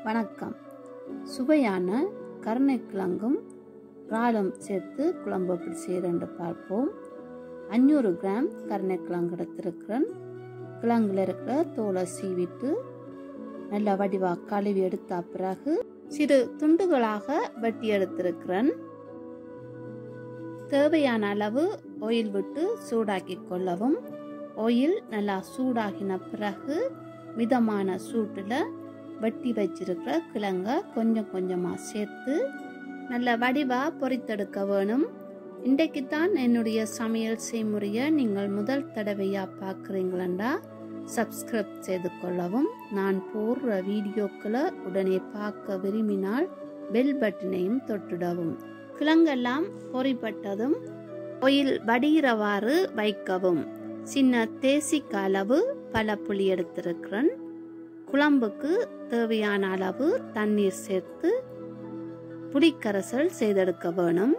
வணக்கம் சுவையான கருணைக்கிழங்கும் இறாலும் சேர்த்து குழம்பு எப்படி செய்கிறேன்னு பார்ப்போம் அஞ்சூறு கிராம் கருணைக்கிழங்கு எடுத்திருக்கிறேன் கிழங்குல இருக்கிற தோலை சீவிட்டு நல்லா வடிவாக கழுவி எடுத்த பிறகு சிறு துண்டுகளாக வெட்டி எடுத்திருக்கிறேன் தேவையான அளவு ஆயில் விட்டு சூடாக்கி கொள்ளவும் ஆயில் நல்லா சூடாகின பிறகு மிதமான சூட்டில் வெட்டி வச்சிருக்கிற கிழங்க கொஞ்சம் கொஞ்சமாக சேர்த்து நல்ல வடிவாக பொரித்தெடுக்க வேணும் இன்றைக்கு தான் என்னுடைய சமையல் செய்முறையை நீங்கள் முதல் தடவையாக பார்க்குறீங்களா சப்ஸ்கிரைப் செய்து கொள்ளவும் நான் போடுற வீடியோக்களை உடனே பார்க்க விரும்பினால் பெல் பட்டனையும் தொட்டுடவும் கிழங்கெல்லாம் பொறிப்பட்டதும் ஒயில் வடிகிறவாறு வைக்கவும் சின்ன தேசிக்க அளவு பல புளி எடுத்திருக்கிறேன் குழம்புக்கு தேவையான அளவு தண்ணீர் சேர்த்து புளிக்கரைசல் செய்தெடுக்க வேணும்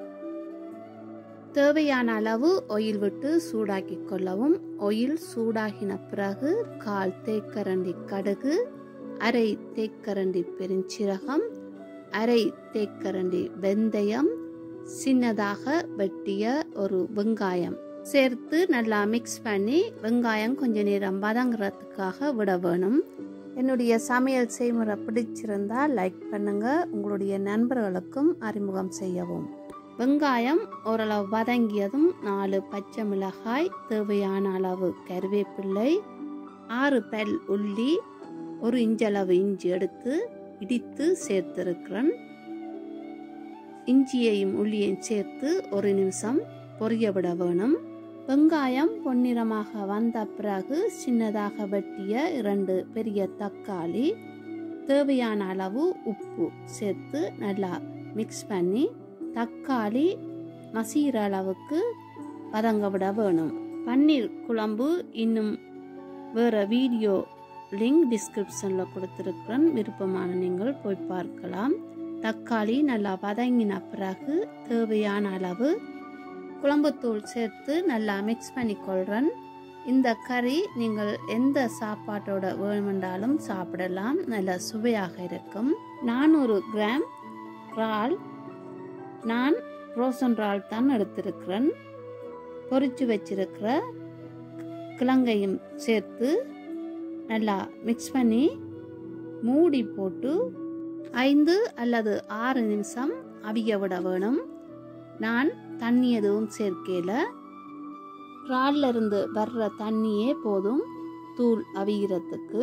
தேவையான அளவு ஒயில் விட்டு சூடாக்கி கொள்ளவும் ஒயில் சூடாகின பிறகு கால் தேக்கரண்டி கடுகு அரை தேக்கரண்டி பெருஞ்சீரகம் அரை தேக்கரண்டி வெந்தயம் சின்னதாக வெட்டிய ஒரு வெங்காயம் சேர்த்து நல்லா மிக்ஸ் பண்ணி வெங்காயம் கொஞ்ச நேரம் வதங்குறதுக்காக விட வேணும் என்னுடைய சமையல் செய்முறை பிடிச்சிருந்தா லைக் பண்ணுங்க உங்களுடைய நண்பர்களுக்கும் அறிமுகம் செய்யவும் வெங்காயம் ஓரளவு வதங்கியதும் நாலு பச்சை மிளகாய் தேவையான அளவு கருவேப்பிள்ளை ஆறு பல் உள்ளி ஒரு இஞ்சளவு இஞ்சி எடுத்து இடித்து சேர்த்திருக்கிறேன் இஞ்சியையும் உள்ளியையும் சேர்த்து ஒரு நிமிஷம் பொரிய விட வேணும் வெங்காயம் பொன்னிறமாக வந்த பிறகு சின்னதாக வெட்டிய இரண்டு பெரிய தக்காளி தேவையான அளவு உப்பு சேர்த்து நல்லா மிக்ஸ் பண்ணி தக்காளி மசீர அளவுக்கு வதங்க விட வேணும் பன்னீர் குழம்பு இன்னும் வேறு வீடியோ லிங்க் டிஸ்கிரிப்ஷனில் கொடுத்துருக்குறேன் விருப்பமான நீங்கள் போய் பார்க்கலாம் தக்காளி நல்லா வதங்கின பிறகு தேவையான அளவு குழம்புத்தூள் சேர்த்து நல்லா மிக்ஸ் பண்ணிக்கொள்கிறேன் இந்த கறி நீங்கள் எந்த சாப்பாட்டோட வேணுமென்றாலும் சாப்பிடலாம் நல்ல சுவையாக இருக்கும் நானூறு கிராம் இறால் நான் ரோசன் இறால் தான் எடுத்திருக்கிறேன் பொரிச்சு வச்சிருக்கிற கிழங்கையும் சேர்த்து நல்லா மிக்ஸ் பண்ணி மூடி போட்டு ஐந்து அல்லது ஆறு நிமிஷம் அவிய விட வேணும் நான் தண்ணி எதுவும் சேர்க்கையில் இறால்ல இருந்து வர்ற தண்ணியே போதும் தூள் அவிகிறதுக்கு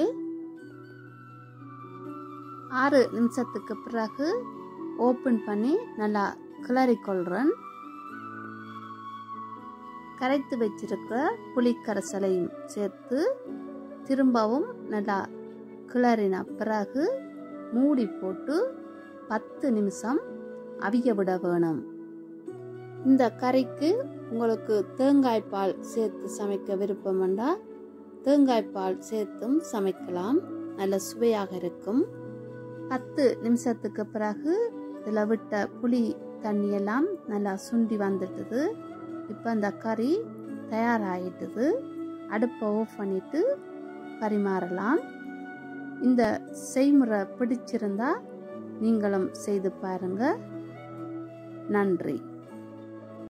ஆறு நிமிஷத்துக்கு பிறகு ஓப்பன் பண்ணி நல்லா கிளறிக்கொள்கிறேன் கரைத்து வச்சிருக்கிற புளிக்கரைசலையும் சேர்த்து திரும்பவும் நல்லா கிளறின பிறகு மூடி போட்டு பத்து நிமிஷம் அவிய விட வேணும் இந்த கறிக்கு உங்களுக்கு தேங்காய் பால் சேர்த்து சமைக்க விருப்பம் வேண்டால் தேங்காய் பால் சேர்த்தும் சமைக்கலாம் நல்ல சுவையாக இருக்கும் பத்து நிமிஷத்துக்கு பிறகு இதில் விட்ட புளி தண்ணியெல்லாம் நல்லா சுண்டி வந்துட்டுது இப்போ அந்த கறி தயாராகிட்டுது அடுப்பை ஆஃப் பண்ணிட்டு பரிமாறலாம் இந்த செய்முறை பிடிச்சிருந்தா நீங்களும் செய்து பாருங்க நன்றி